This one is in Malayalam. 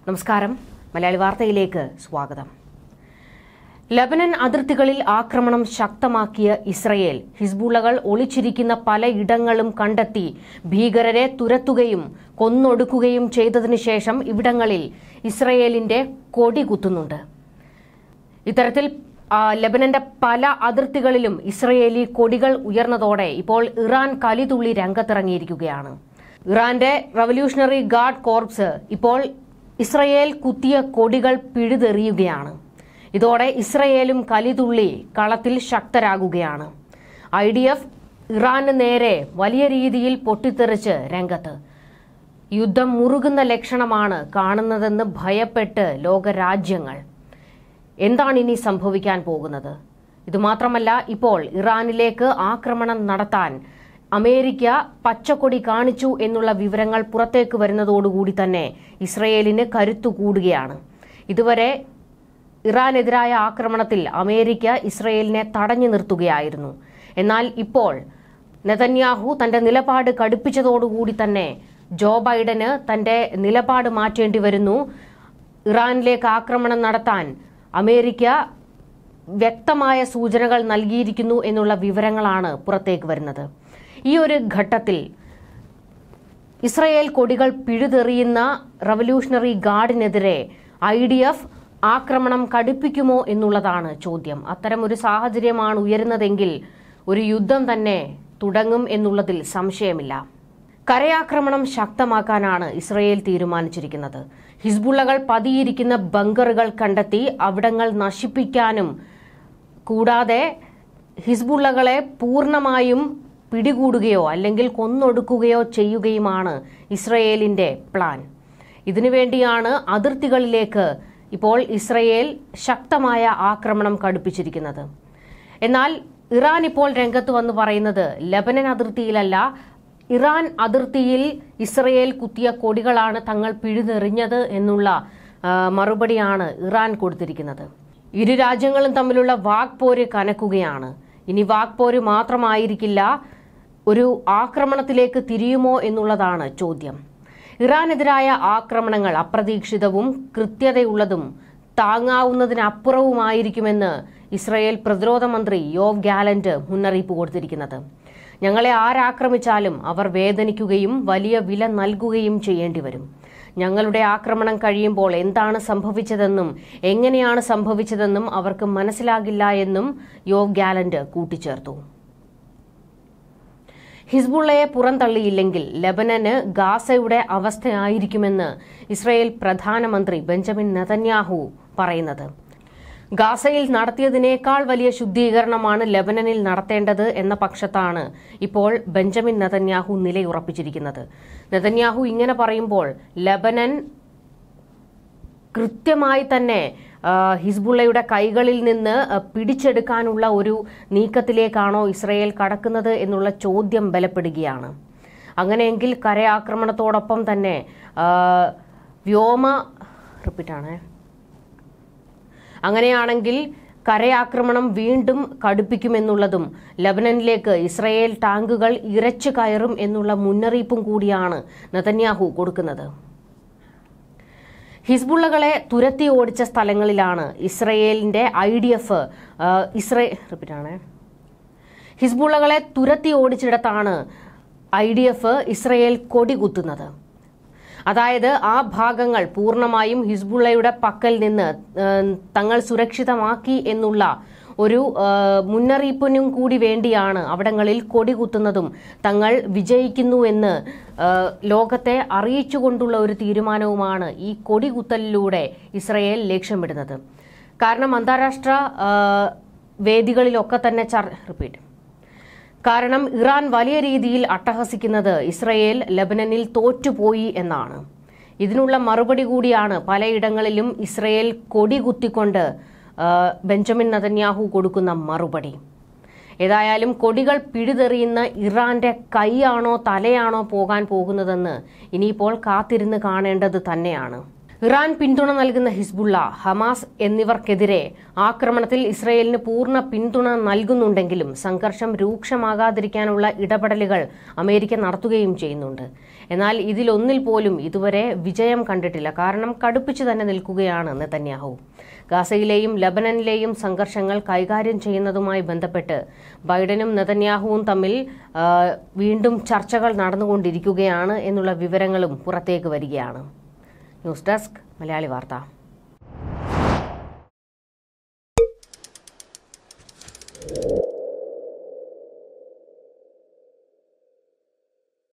നമസ്കാരം മലയാളി വാർത്തയിലേക്ക് സ്വാഗതം ലബനൻ അതിർത്തികളിൽ ആക്രമണം ശക്തമാക്കിയ ഇസ്രയേൽ ഹിസ്ബുള്ളകൾ ഒളിച്ചിരിക്കുന്ന പലയിടങ്ങളും കണ്ടെത്തി ഭീകരരെ തുരത്തുകയും കൊന്നൊടുക്കുകയും ചെയ്തതിനു ശേഷം ഇവിടങ്ങളിൽ ഇസ്രയേലിന്റെ കൊടി കുത്തുന്നുണ്ട് ഇത്തരത്തിൽ ആ, ലബനന്റെ പല അതിർത്തികളിലും ഇസ്രയേലി കൊടികൾ ഉയർന്നതോടെ ഇപ്പോൾ ഇറാൻ കലിതുള്ളി രംഗത്തിറങ്ങിയിരിക്കുകയാണ് ഇറാന്റെ റവല്യൂഷണറി ഗാർഡ് കോർപ്സ് ഇപ്പോൾ ഇസ്രയേൽ കുത്തിയ കൊടികൾ പിഴുതെറിയുകയാണ് ഇതോടെ ഇസ്രയേലും കലിതുള്ളി കളത്തിൽ ശക്തരാകുകയാണ് ഐ ഡി എഫ് ഇറാന് നേരെ വലിയ രീതിയിൽ പൊട്ടിത്തെറിച്ച് രംഗത്ത് യുദ്ധം മുറുകുന്ന ലക്ഷണമാണ് കാണുന്നതെന്ന് ഭയപ്പെട്ട് ലോകരാജ്യങ്ങൾ എന്താണ് ഇനി സംഭവിക്കാൻ പോകുന്നത് ഇതുമാത്രമല്ല ഇപ്പോൾ ഇറാനിലേക്ക് ആക്രമണം നടത്താൻ അമേരിക്ക പച്ചക്കൊടി കാണിച്ചു എന്നുള്ള വിവരങ്ങൾ പുറത്തേക്ക് വരുന്നതോടുകൂടി തന്നെ ഇസ്രയേലിന് കരുത്തു കൂടുകയാണ് ഇതുവരെ ഇറാനെതിരായ ആക്രമണത്തിൽ അമേരിക്ക ഇസ്രയേലിനെ തടഞ്ഞു നിർത്തുകയായിരുന്നു എന്നാൽ ഇപ്പോൾ നെതന്യാഹു തന്റെ നിലപാട് കടുപ്പിച്ചതോടുകൂടി തന്നെ ജോ ബൈഡന് തന്റെ നിലപാട് മാറ്റേണ്ടി വരുന്നു ഇറാനിലേക്ക് ആക്രമണം നടത്താൻ അമേരിക്ക വ്യക്തമായ സൂചനകൾ നൽകിയിരിക്കുന്നു എന്നുള്ള വിവരങ്ങളാണ് പുറത്തേക്ക് വരുന്നത് ഈ ഒരു ഘട്ടത്തിൽ ഇസ്രയേൽ കൊടികൾ പിഴുതെറിയുന്ന റവല്യൂഷണറി ഗാർഡിനെതിരെ ഐ ഡി എഫ് ആക്രമണം കടുപ്പിക്കുമോ എന്നുള്ളതാണ് ചോദ്യം അത്തരം ഒരു സാഹചര്യമാണ് ഉയരുന്നതെങ്കിൽ ഒരു യുദ്ധം തന്നെ തുടങ്ങും എന്നുള്ളതിൽ സംശയമില്ല കരയാക്രമണം ശക്തമാക്കാനാണ് ഇസ്രയേൽ തീരുമാനിച്ചിരിക്കുന്നത് ഹിസ്ബുള്ളകൾ പതിയിരിക്കുന്ന ബങ്കറുകൾ കണ്ടെത്തി അവിടങ്ങൾ നശിപ്പിക്കാനും കൂടാതെ ഹിസ്ബുള്ളകളെ പൂർണ്ണമായും പിടികൂടുകയോ അല്ലെങ്കിൽ കൊന്നൊടുക്കുകയോ ചെയ്യുകയുമാണ് ഇസ്രയേലിന്റെ പ്ലാൻ ഇതിനുവേണ്ടിയാണ് അതിർത്തികളിലേക്ക് ഇപ്പോൾ ഇസ്രയേൽ ശക്തമായ ആക്രമണം കടുപ്പിച്ചിരിക്കുന്നത് എന്നാൽ ഇറാൻ ഇപ്പോൾ രംഗത്ത് വന്ന് പറയുന്നത് ലബനൻ അതിർത്തിയിലല്ല ഇറാൻ അതിർത്തിയിൽ ഇസ്രയേൽ കുത്തിയ കൊടികളാണ് തങ്ങൾ പിഴുതെറിഞ്ഞത് എന്നുള്ള ആ, മറുപടിയാണ് ഇറാൻ കൊടുത്തിരിക്കുന്നത് ഇരു രാജ്യങ്ങളും തമ്മിലുള്ള വാക്പോര് കനക്കുകയാണ് ഇനി വാക്പോര് മാത്രമായിരിക്കില്ല ഒരു ആക്രമണത്തിലേക്ക് തിരിയുമോ എന്നുള്ളതാണ് ചോദ്യം ഇറാനെതിരായ ആക്രമണങ്ങൾ അപ്രതീക്ഷിതവും കൃത്യതയുള്ളതും താങ്ങാവുന്നതിനപ്പുറവുമായിരിക്കുമെന്ന് ഇസ്രയേൽ പ്രതിരോധ മന്ത്രി യോവ് ഗാലന്റ് മുന്നറിയിപ്പ് കൊടുത്തിരിക്കുന്നത് ഞങ്ങളെ ആരാക്രമിച്ചാലും അവർ വേദനിക്കുകയും വലിയ വില നൽകുകയും ചെയ്യേണ്ടി വരും ഞങ്ങളുടെ ആക്രമണം കഴിയുമ്പോൾ എന്താണ് സംഭവിച്ചതെന്നും എങ്ങനെയാണ് സംഭവിച്ചതെന്നും അവർക്ക് മനസ്സിലാകില്ല എന്നും യോവ് ഗാലന്റ് കൂട്ടിച്ചേർത്തു ഹിസ്ബുള്ളയെ പുറന്തള്ളിയില്ലെങ്കിൽ ലബനന് ഗാസയുടെ അവസ്ഥയായിരിക്കുമെന്ന് ഇസ്രായേൽ പ്രധാനമന്ത്രി ബെഞ്ചമിൻ നെതന്യാഹു പറയുന്നത് ഗാസയിൽ നടത്തിയതിനേക്കാൾ വലിയ ശുദ്ധീകരണമാണ് ലബനനിൽ നടത്തേണ്ടത് എന്ന പക്ഷത്താണ് ഇപ്പോൾ ബെഞ്ചമിൻ നെതന്യാഹു നിലയുറപ്പിച്ചിരിക്കുന്നത് നെതന്യാഹു ഇങ്ങനെ പറയുമ്പോൾ ലബനൻ കൃത്യമായി തന്നെ ആ, ഹിസ്ബുള്ളയുടെ കൈകളിൽ നിന്ന് ആ, പിടിച്ചെടുക്കാനുള്ള ഒരു നീക്കത്തിലേക്കാണോ ഇസ്രയേൽ കടക്കുന്നത് എന്നുള്ള ചോദ്യം ബലപ്പെടുകയാണ് അങ്ങനെയെങ്കിൽ കരയാക്രമണത്തോടൊപ്പം തന്നെ ആ, വ്യോമ റിപ്പീറ്റാണേ അങ്ങനെയാണെങ്കിൽ കരയാക്രമണം വീണ്ടും കടുപ്പിക്കുമെന്നുള്ളതും ലബനനിലേക്ക് ഇസ്രയേൽ ടാങ്കുകൾ ഇരച്ചു കയറും എന്നുള്ള മുന്നറിയിപ്പും കൂടിയാണ് നെതന്യാഹു കൊടുക്കുന്നത് ഹിസ്ബുള്ളകളെ തുരത്തി ഓടിച്ച സ്ഥലങ്ങളിലാണ് ഇസ്രയേലിന്റെ ഐ ഡി എഫ് ഇസ്രേ റിപ്പീറ്റാണേ ഹിസ്ബുള്ളകളെ തുരത്തി ഓടിച്ചിടത്താണ് ഐ ഡി എഫ് ഇസ്രയേൽ കൊടി കുത്തുന്നത് അതായത് ആ ഭാഗങ്ങൾ പൂർണ്ണമായും ഹിസ്ബുള്ളയുടെ പക്കൽ നിന്ന് ഏഹ്, തങ്ങൾ സുരക്ഷിതമാക്കി എന്നുള്ള ഒരു ഏഹ്, മുന്നറിയിപ്പിനും കൂടി വേണ്ടിയാണ് അവിടങ്ങളിൽ കൊടി കുത്തുന്നതും തങ്ങൾ വിജയിക്കുന്നു എന്ന് ഏഹ്, ലോകത്തെ അറിയിച്ചുകൊണ്ടുള്ള ഒരു തീരുമാനവുമാണ് ഈ കൊടി കുത്തലിലൂടെ ഇസ്രയേൽ ലക്ഷ്യമിടുന്നത് കാരണം അന്താരാഷ്ട്ര ഏഹ്, വേദികളിലൊക്കെ തന്നെ ചർ റിപ്പീറ്റ് കാരണം ഇറാൻ വലിയ രീതിയിൽ അട്ടഹസിക്കുന്നത് ഇസ്രയേൽ ലബനനിൽ തോറ്റുപോയി എന്നാണ് ഇതിനുള്ള മറുപടി കൂടിയാണ് പലയിടങ്ങളിലും ഇസ്രയേൽ കൊടി കുത്തിക്കൊണ്ട് ആ, ബെഞ്ചമിൻ നതന്യാഹു കൊടുക്കുന്ന മറുപടി ഏതായാലും കൊടികൾ പിഴുതെറിയുന്ന ഇറാന്റെ കൈയാണോ തലയാണോ പോകാൻ പോകുന്നതെന്ന് ഇനിയിപ്പോൾ കാത്തിരുന്ന് കാണേണ്ടത് തന്നെയാണ് ഇറാൻ പിന്തുണ നൽകുന്ന ഹിസ്ബുള്ള ഹമാസ് എന്നിവർക്കെതിരെ ആക്രമണത്തിൽ ഇസ്രയേലിന് പൂർണ്ണ പിന്തുണ നൽകുന്നുണ്ടെങ്കിലും സംഘർഷം രൂക്ഷമാകാതിരിക്കാനുള്ള ഇടപെടലുകൾ അമേരിക്ക നടത്തുകയും ചെയ്യുന്നുണ്ട് എന്നാൽ ഇതിലൊന്നിൽ പോലും ഇതുവരെ വിജയം കണ്ടിട്ടില്ല കാരണം കടുപ്പിച്ചു തന്നെ നിൽക്കുകയാണ് നെതന്യാഹു ഗാസയിലെയും ലബനനിലെയും സംഘർഷങ്ങൾ കൈകാര്യം ചെയ്യുന്നതുമായി ബന്ധപ്പെട്ട് ബൈഡനും നെതന്യാഹുവും തമ്മിൽ ആ, വീണ്ടും ചർച്ചകൾ നടന്നുകൊണ്ടിരിക്കുകയാണ് എന്നുള്ള വിവരങ്ങളും പുറത്തേക്ക് വരികയാണ് ന്യൂസ് ഡെസ്ക് മലയാളി വാർത്ത